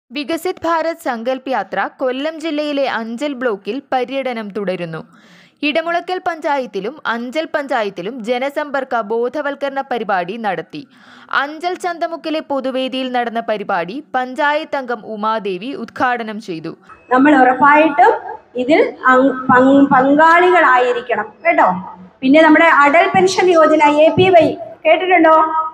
വികസിത് ഭാരത് സങ്കൽപ് യാത്ര കൊല്ലം ജില്ലയിലെ അഞ്ചൽ ബ്ലോക്കിൽ പര്യടനം തുടരുന്നു ഇടമുളയ്ക്കൽ പഞ്ചായത്തിലും അഞ്ചൽ പഞ്ചായത്തിലും ജനസമ്പർക്ക ബോധവൽക്കരണ പരിപാടി നടത്തി അഞ്ചൽ ചന്തമുക്കിലെ പൊതുവേദിയിൽ നടന്ന പരിപാടി പഞ്ചായത്ത് അംഗം ഉമാദേവി ഉദ്ഘാടനം ചെയ്തു നമ്മൾ ഉറപ്പായിട്ടും ഇതിൽ അങ് പങ് പങ്കാളികളായിരിക്കണം കേട്ടോ പിന്നെ നമ്മുടെ Atal pension Yojana A P Y കേട്ടിട്ടുണ്ടോ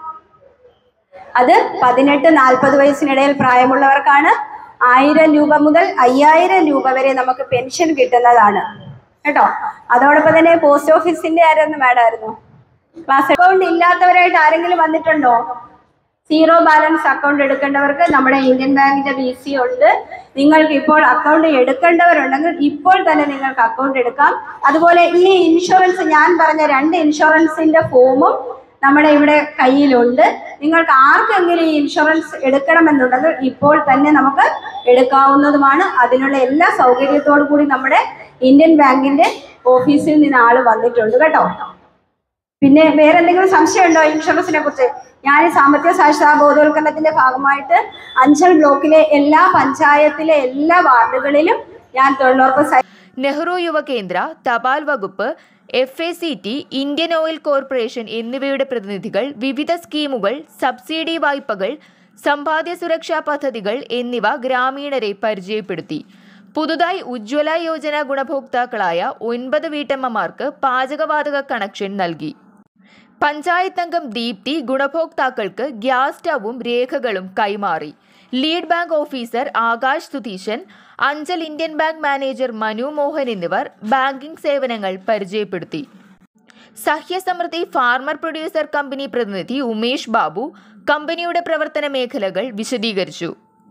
അത് പതിനെട്ട് നാൽപ്പത് വയസ്സിനിടയിൽ പ്രായമുള്ളവർക്കാണ് ആയിരം രൂപ മുതൽ അയ്യായിരം രൂപ വരെ നമുക്ക് പെൻഷൻ കിട്ടുന്നതാണ് കേട്ടോ അതോടൊപ്പം തന്നെ പോസ്റ്റ് ഓഫീസിന്റെ ആരെന്ന് വേണമായിരുന്നു ക്ലാസ് അക്കൗണ്ട് ഇല്ലാത്തവരായിട്ട് ആരെങ്കിലും വന്നിട്ടുണ്ടോ സീറോ ബാലൻസ് അക്കൗണ്ട് എടുക്കേണ്ടവർക്ക് നമ്മുടെ ഇന്ത്യൻ ബാങ്കിന്റെ ബി സി ഉണ്ട് നിങ്ങൾക്ക് ഇപ്പോൾ അക്കൗണ്ട് എടുക്കേണ്ടവരുണ്ടെങ്കിൽ ഇപ്പോൾ തന്നെ നിങ്ങൾക്ക് അക്കൗണ്ട് എടുക്കാം അതുപോലെ ഈ ഇൻഷുറൻസ് ഞാൻ പറഞ്ഞ രണ്ട് ഇൻഷുറൻസിന്റെ ഫോമും നമ്മുടെ ഇവിടെ കയ്യിലുണ്ട് നിങ്ങൾക്ക് ആർക്കെങ്കിലും ഈ ഇൻഷുറൻസ് എടുക്കണമെന്നുണ്ടെങ്കിൽ ഇപ്പോൾ തന്നെ നമുക്ക് എടുക്കാവുന്നതുമാണ് അതിനുള്ള എല്ലാ സൗകര്യത്തോടു കൂടി നമ്മുടെ ഇന്ത്യൻ ബാങ്കിന്റെ ഓഫീസിൽ നിന്ന് ആള് വന്നിട്ടുണ്ട് കേട്ടോ പിന്നെ വേറെ എന്തെങ്കിലും സംശയമുണ്ടോ ഇൻഷുറൻസിനെ കുറിച്ച് ഞാൻ ഈ സാമ്പത്തിക സാക്ഷരതാ ബോധവൽക്കരണത്തിന്റെ ഭാഗമായിട്ട് അഞ്ചൽ ബ്ലോക്കിലെ എല്ലാ പഞ്ചായത്തിലെ എല്ലാ വാർഡുകളിലും ഞാൻ തൊഴിലുറപ്പ് സൈ നെഹ്റു യുവകേന്ദ്ര തപാൽ വകുപ്പ് F A C T Indian oil corporation എന്നിവയുടെ പ്രതിനിധികൾ വിവിധ സ്കീമുകൾ സബ്സിഡി വായ്പകൾ സമ്പാദ്യ സുരക്ഷാ പദ്ധതികൾ എന്നിവ ഗ്രാമീണരെ പരിചയപ്പെടുത്തി പുതുതായി ഉജ്ജ്വല യോജന ഗുണഭോക്താക്കളായ ഒൻപത് വീട്ടമ്മമാർക്ക് പാചകവാതക കണക്ഷൻ നൽകി പഞ്ചായത്ത് അംഗം ദീപ്തി ഗുണഭോക്താക്കൾക്ക് ഗ്യാസ് സ്റ്റവും രേഖകളും കൈമാറി lead bank officer Akash Sudheesan Anchal Indian bank manager Manu Mohan എന്നിവർ ബാങ്കിംഗ് സേവനങ്ങൾ പരിചയപ്പെടുത്തി സഹ്യസമൃദ്ധി ഫാർമർ പ്രൊഡ്യൂസർ കമ്പനി പ്രതിനിധി ഉമേഷ് ബാബു കമ്പനിയുടെ പ്രവർത്തന മേഖലകൾ വിശദീകരിച്ചു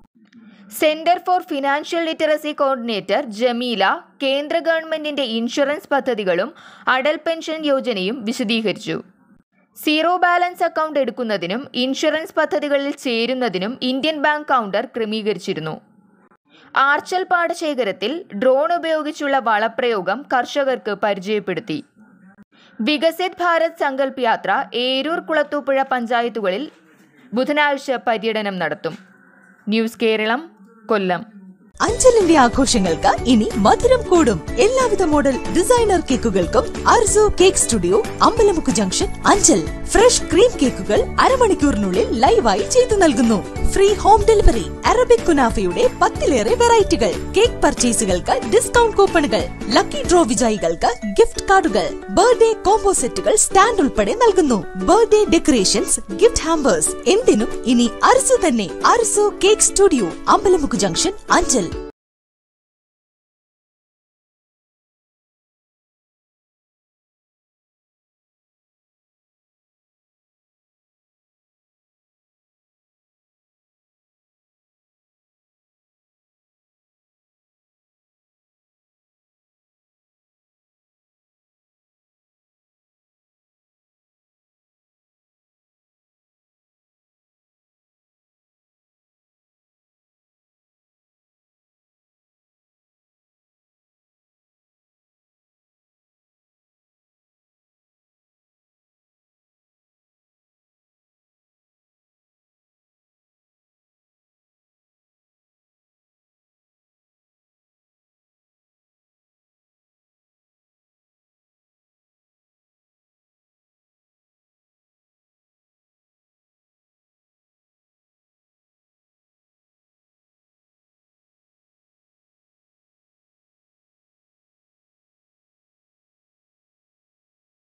centre for financial literacy coordinator Jameela കേന്ദ്ര ഗവൺമെന്റിന്റെ ഇൻഷുറൻസ് പദ്ധതികളും അടൽ പെൻഷൻ യോജനയും വിശദീകരിച്ചു സീറോ ബാലൻസ് അക്കൗണ്ട് എടുക്കുന്നതിനും ഇൻഷുറൻസ് പദ്ധതികളിൽ ചേരുന്നതിനും ഇന്ത്യൻ ബാങ്ക് കൗണ്ടർ ക്രമീകരിച്ചിരുന്നു ആർച്ചൽ പാടശേഖരത്തിൽ ഡ്രോൺ ഉപയോഗിച്ചുള്ള വളപ്രയോഗം കർഷകർക്ക് പരിചയപ്പെടുത്തി വികസിത് ഭാരത് സങ്കൽപ് യാത്ര ഏരൂർ കുളത്തൂപ്പുഴ പഞ്ചായത്തുകളിൽ ബുധനാഴ്ച പര്യടനം നടത്തും ന്യൂസ് കേരളം കൊല്ലം അഞ്ചലിന്റെ ആഘോഷങ്ങൾക്ക് ഇനി മധുരം കൂടും എല്ലാവിധ മോഡൽ ഡിസൈനർ കേക്കുകൾക്കും Arzo cake studio Ambalamukku junction Anchal fresh cream കേക്കുകൾ അരമണിക്കൂറിനുള്ളിൽ ലൈവായി ചെയ്തു നൽകുന്നു ഫ്രീ ഹോം ഡെലിവറി അറബിക് കുനാഫയുടെ പത്തിലേറെ വെറൈറ്റികൾ കേക്ക് പർച്ചേസുകൾക്ക് ഡിസ്കൗണ്ട് കൂപ്പണുകൾ ലക്കി ഡ്രോ വിജയികൾക്ക് ഗിഫ്റ്റ് കാർഡുകൾ ബർത്ത്ഡേ കോംബോ സെറ്റുകൾ സ്റ്റാൻഡ് ഉൾപ്പെടെ നൽകുന്നു ബർത്ത്ഡേ ഡെക്കറേഷൻസ് ഗിഫ്റ്റ് ഹാമ്പേഴ്സ് എന്തിനും ഇനി അർസു തന്നെ Arzu cake studio Ambalamukku junction Anchal